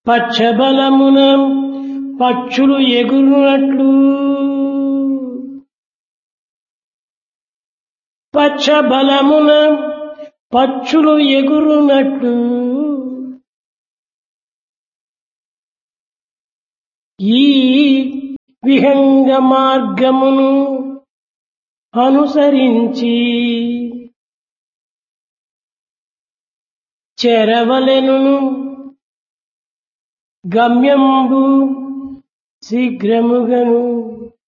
పచ్చబలమున పక్షులు ఎగురునట్లు పచ్చబలమున పక్షులు ఎగురునట్లు ఈ విహంగ మార్గమును అనుసరించి చెరవలెను గమ్యంబు శీఘ్రముగను